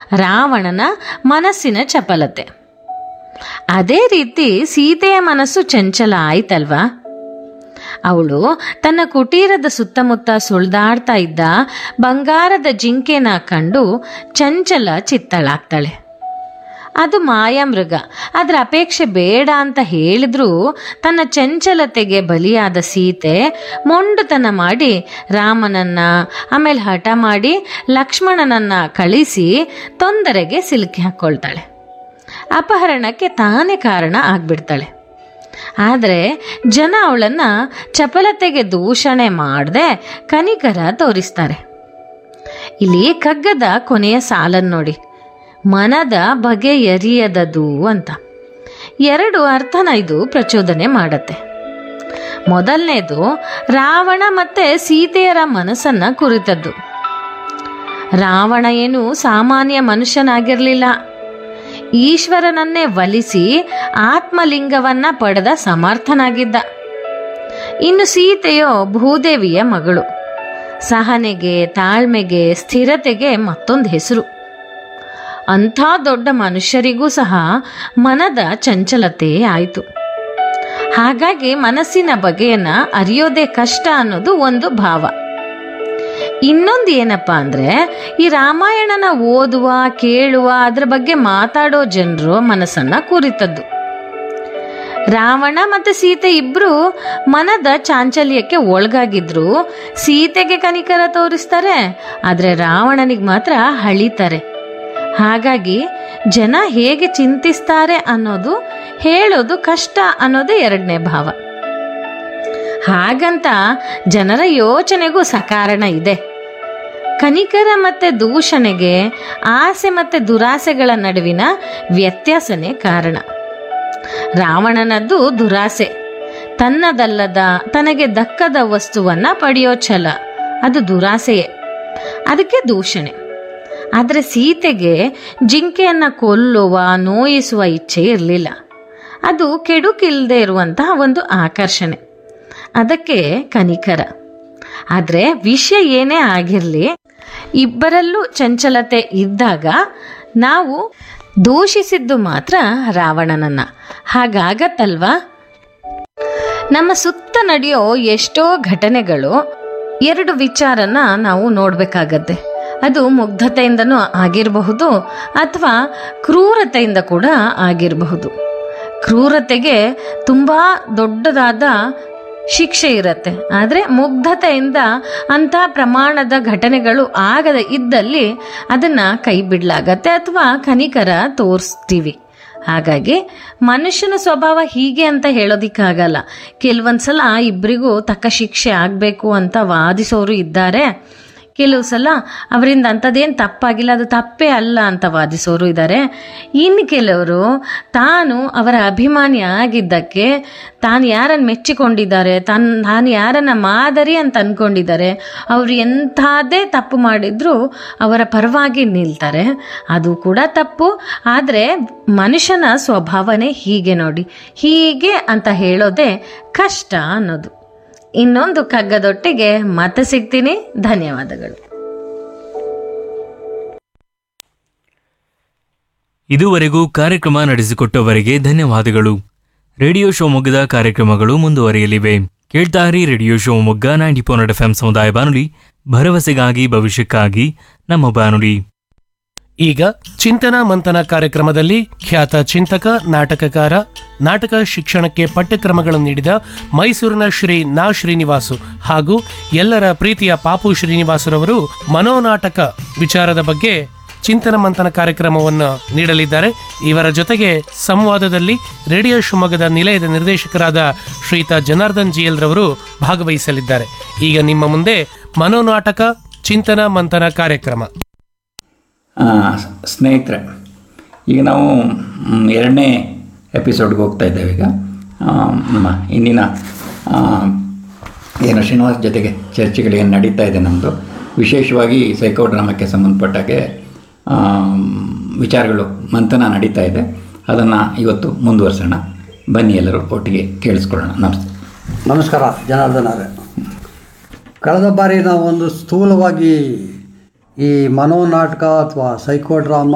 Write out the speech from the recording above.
ರಾವಣನ ಮನಸ್ಸಿನ ಚಪಲತೆ ಅದೇ ರೀತಿ ಸೀತೆಯ ಮನಸ್ಸು ಚಂಚಲ ಆಯ್ತಲ್ವಾ ಅವಳು ತನ್ನ ಕುಟೀರದ ಸುತ್ತಮುತ್ತ ಸುಳಿದಾಡ್ತಾ ಇದ್ದ ಬಂಗಾರದ ಜಿಂಕೆನ ಕಂಡು ಚಂಚಲ ಚಿತ್ತಳಾಗ್ತಾಳೆ ಅದು ಮಾಯಾಮೃಗ ಅದರ ಅಪೇಕ್ಷೆ ಬೇಡ ಅಂತ ಹೇಳಿದ್ರೂ ತನ್ನ ಚಂಚಲತೆಗೆ ಬಲಿಯಾದ ಸೀತೆ ಮೊಂಡುತನ ಮಾಡಿ ರಾಮನನ್ನ ಆಮೇಲೆ ಹಠ ಮಾಡಿ ಲಕ್ಷ್ಮಣನನ್ನ ಕಳಿಸಿ ತೊಂದರೆಗೆ ಸಿಲುಕಿ ಹಾಕ್ಕೊಳ್ತಾಳೆ ಅಪಹರಣಕ್ಕೆ ತಾನೇ ಕಾರಣ ಆಗ್ಬಿಡ್ತಾಳೆ ಆದರೆ ಜನ ಅವಳನ್ನ ಚಪಲತೆಗೆ ದೂಷಣೆ ಮಾಡದೆ ಕನಿಕರ ತೋರಿಸ್ತಾರೆ ಇಲ್ಲಿ ಕಗ್ಗದ ಕೊನೆಯ ಸಾಲನ್ನು ನೋಡಿ ಮನದ ಬಗೆಯರಿಯದದು ಅಂತ ಎರಡು ಅರ್ಥನ ಇದು ಪ್ರಚೋದನೆ ಮಾಡತ್ತೆ ಮೊದಲನೇದು ರಾವಣ ಮತ್ತೆ ಸೀತೆಯರ ಮನಸ್ಸನ್ನ ಕುರಿತದ್ದು ರಾವಣ ಏನು ಸಾಮಾನ್ಯ ಮನುಷ್ಯನಾಗಿರಲಿಲ್ಲ ಈಶ್ವರನನ್ನೇ ಒಲಿಸಿ ಆತ್ಮಲಿಂಗವನ್ನ ಪಡೆದ ಸಮರ್ಥನಾಗಿದ್ದ ಇನ್ನು ಸೀತೆಯೋ ಭೂದೇವಿಯ ಮಗಳು ಸಹನೆಗೆ ತಾಳ್ಮೆಗೆ ಸ್ಥಿರತೆಗೆ ಮತ್ತೊಂದು ಹೆಸರು ಅಂಥ ದೊಡ್ಡ ಮನುಷ್ಯರಿಗೂ ಸಹ ಮನದ ಚಂಚಲತೆ ಆಯಿತು ಹಾಗಾಗಿ ಮನಸ್ಸಿನ ಬಗೆಯನ್ನ ಅರಿಯೋದೇ ಕಷ್ಟ ಅನ್ನೋದು ಒಂದು ಭಾವ ಇನ್ನೊಂದು ಏನಪ್ಪ ಅಂದ್ರೆ ಈ ರಾಮಾಯಣನ ಓದುವ ಕೇಳುವ ಅದ್ರ ಬಗ್ಗೆ ಮಾತಾಡೋ ಜನರು ಮನಸ್ಸನ್ನ ಕುರಿತದ್ದು ರಾವಣ ಮತ್ತೆ ಸೀತೆ ಇಬ್ರು ಮನದ ಚಾಂಚಲ್ಯಕ್ಕೆ ಒಳಗಾಗಿದ್ರು ಸೀತೆಗೆ ಕನಿಕರ ತೋರಿಸ್ತಾರೆ ಆದ್ರೆ ರಾವಣನಿಗೆ ಮಾತ್ರ ಹಳಿತಾರೆ ಹಾಗಾಗಿ ಜನ ಹೇಗೆ ಚಿಂತಿಸ್ತಾರೆ ಅನ್ನೋದು ಹೇಳೋದು ಕಷ್ಟ ಅನ್ನೋದೇ ಎರಡನೇ ಭಾವ ಹಾಗಂತ ಜನರ ಯೋಚನೆಗೂ ಸಕಾರಣ ಇದೆ ಕನಿಕರ ಮತ್ತೆ ದೂಷಣೆಗೆ ಆಸೆ ಮತ್ತೆ ದುರಾಸೆಗಳ ನಡುವಿನ ವ್ಯತ್ಯಾಸನೇ ಕಾರಣ ರಾವಣನದ್ದು ದುರಾಸೆ ತನ್ನದಲ್ಲದ ತನಗೆ ದಕ್ಕದ ವಸ್ತುವನ್ನ ಪಡೆಯೋ ಛಲ ಅದು ದುರಾಸೆಯೇ ಅದಕ್ಕೆ ದೂಷಣೆ ಆದರೆ ಸೀತೆಗೆ ಜಿಂಕೆಯನ್ನ ಕೊಲ್ಲುವ ನೋಯಿಸುವ ಇಚ್ಛೆ ಇರಲಿಲ್ಲ ಅದು ಕೆಡುಕಿಲ್ಲದೆ ಇರುವಂತಹ ಒಂದು ಆಕರ್ಷಣೆ ಅದಕ್ಕೆ ಕನಿಕರ ಆದರೆ ವಿಷಯ ಏನೇ ಆಗಿರಲಿ ಇಬ್ಬರಲ್ಲೂ ಚಂಚಲತೆ ಇದ್ದಾಗ ನಾವು ದೂಷಿಸಿದ್ದು ಮಾತ್ರ ರಾವಣನನ್ನ ಹಾಗಾಗತ್ತಲ್ವಾ ನಮ್ಮ ಸುತ್ತ ನಡೆಯೋ ಎಷ್ಟೋ ಘಟನೆಗಳು ಎರಡು ವಿಚಾರನ ನಾವು ನೋಡಬೇಕಾಗತ್ತೆ ಅದು ಮುಗ್ಧತೆಯಿಂದನೂ ಆಗಿರಬಹುದು ಅಥವಾ ಕ್ರೂರತೆಯಿಂದ ಕೂಡ ಆಗಿರಬಹುದು ಕ್ರೂರತೆಗೆ ತುಂಬ ದೊಡ್ಡದಾದ ಶಿಕ್ಷೆ ಇರತ್ತೆ ಆದರೆ ಮುಗ್ಧತೆಯಿಂದ ಅಂಥ ಪ್ರಮಾಣದ ಘಟನೆಗಳು ಆಗದ ಇದ್ದಲ್ಲಿ ಅದನ್ನು ಕೈ ಬಿಡಲಾಗತ್ತೆ ಅಥವಾ ಕನಿಕರ ತೋರಿಸ್ತೀವಿ ಹಾಗಾಗಿ ಮನುಷ್ಯನ ಸ್ವಭಾವ ಹೀಗೆ ಅಂತ ಹೇಳೋದಿಕ್ಕಾಗಲ್ಲ ಕೆಲವೊಂದ್ಸಲ ಇಬ್ಬರಿಗೂ ತಕ್ಕ ಶಿಕ್ಷೆ ಆಗಬೇಕು ಅಂತ ವಾದಿಸೋರು ಇದ್ದಾರೆ ಕೆಲವು ಸಲ ಅವರಿಂದ ಅಂಥದ್ದೇನು ತಪ್ಪಾಗಿಲ್ಲ ಅದು ತಪ್ಪೇ ಅಲ್ಲ ಅಂತ ವಾದಿಸೋರು ಇದ್ದಾರೆ ಇನ್ನು ಕೆಲವರು ತಾನು ಅವರ ಅಭಿಮಾನಿ ಆಗಿದ್ದಕ್ಕೆ ತಾನು ಯಾರನ್ನು ಮೆಚ್ಚಿಕೊಂಡಿದ್ದಾರೆ ತಾನು ನಾನು ಯಾರನ್ನ ಮಾದರಿ ಅಂತ ಅಂದ್ಕೊಂಡಿದ್ದಾರೆ ಅವರು ಎಂಥದ್ದೇ ತಪ್ಪು ಮಾಡಿದ್ರು ಅವರ ಪರವಾಗಿ ನಿಲ್ತಾರೆ ಅದು ಕೂಡ ತಪ್ಪು ಆದರೆ ಮನುಷ್ಯನ ಸ್ವಭಾವನೆ ಹೀಗೆ ನೋಡಿ ಹೀಗೆ ಅಂತ ಹೇಳೋದೇ ಕಷ್ಟ ಅನ್ನೋದು ಇನ್ನೊಂದು ಕಗ್ಗದೊಟ್ಟಿಗೆ ಮತ್ತೆ ಸಿಗ್ತೀನಿ ಧನ್ಯವಾದಗಳು ಇದುವರೆಗೂ ಕಾರ್ಯಕ್ರಮ ನಡೆಸಿಕೊಟ್ಟವರಿಗೆ ಧನ್ಯವಾದಗಳು ರೇಡಿಯೋ ಶಿವಮೊಗ್ಗದ ಕಾರ್ಯಕ್ರಮಗಳು ಮುಂದುವರಿಯಲಿವೆ ಕೇಳ್ತಾರಿ radio Shivamogga ninety point F ಸಮುದಾಯ ಬಾನುಲಿ ಭರವಸೆಗಾಗಿ ಭವಿಷ್ಯಕ್ಕಾಗಿ ನಮ್ಮ ಬಾನುಲಿ ಈಗ ಚಿಂತನ ಮಂಥನ ಕಾರ್ಯಕ್ರಮದಲ್ಲಿ ಖ್ಯಾತ ಚಿಂತಕ ನಾಟಕಕಾರ ನಾಟಕ ಶಿಕ್ಷಣಕ್ಕೆ ಪಠ್ಯಕ್ರಮಗಳನ್ನು ನೀಡಿದ ಮೈಸೂರಿನ ಶ್ರೀ ನಾ ಶ್ರೀನಿವಾಸು ಹಾಗೂ ಎಲ್ಲರ ಪ್ರೀತಿಯ ಪಾಪು ಶ್ರೀನಿವಾಸರವರು ಮನೋನಾಟಕ ವಿಚಾರದ ಬಗ್ಗೆ ಚಿಂತನ ಮಂಥನ ಕಾರ್ಯಕ್ರಮವನ್ನು ನೀಡಲಿದ್ದಾರೆ ಇವರ ಜೊತೆಗೆ ಸಂವಾದದಲ್ಲಿ ರೇಡಿಯೋ ಶಿವಮೊಗ್ಗದ ನಿಲಯದ ನಿರ್ದೇಶಕರಾದ ಶ್ರೀಯುತ ಜನಾರ್ದನ್ ಜಿಎಲ್ ರವರು ಭಾಗವಹಿಸಲಿದ್ದಾರೆ ಈಗ ನಿಮ್ಮ ಮುಂದೆ ಮನೋನಾಟಕ ಚಿಂತನ ಮಂಥನ ಕಾರ್ಯಕ್ರಮ ಆ, ಸ್ನೇಹಿತರೆ ಈಗ ನಾವು ಮ್, ಎರಡನೇ ಎಪಿಸೋಡ್ಗೆ ಹೋಗ್ತಾ ಇದ್ದೇವೆ ಈಗ ಆ, ನಮ್ಮ ಇಂದಿನ ಆ, ಏನು ಶ್ರೀನಿವಾಸ್ ಜೊತೆಗೆ ಚರ್ಚೆಗಳು ಏನು ನಡೀತಾ ಇದೆ ನಮ್ಮದು ವಿಶೇಷವಾಗಿ ಸೈಕೋ ಡ್ರಾಮಕ್ಕೆ ಸಂಬಂಧಪಟ್ಟಾಗೆ ಆ, ವಿಚಾರಗಳು ಮಂಥನ ನಡೀತಾ ಇದೆ ಅದನ್ನು ಇವತ್ತು ಮುಂದುವರಿಸೋಣ ಬನ್ನಿ ಎಲ್ಲರೂ ಒಟ್ಟಿಗೆ ಕೇಳಿಸ್ಕೊಳ್ಳೋಣ ನಮಸ್ತೆ ನಮಸ್ಕಾರ ಜನಾರ್ದನ ಅವರೇ ಕಳೆದ ಬಾರಿ ನಾವು ಒಂದು ಸ್ಥೂಲವಾಗಿ ಈ ಮನೋನಾಟಕ ಅಥವಾ ಸೈಕೋ ಡ್ರಾಮಾ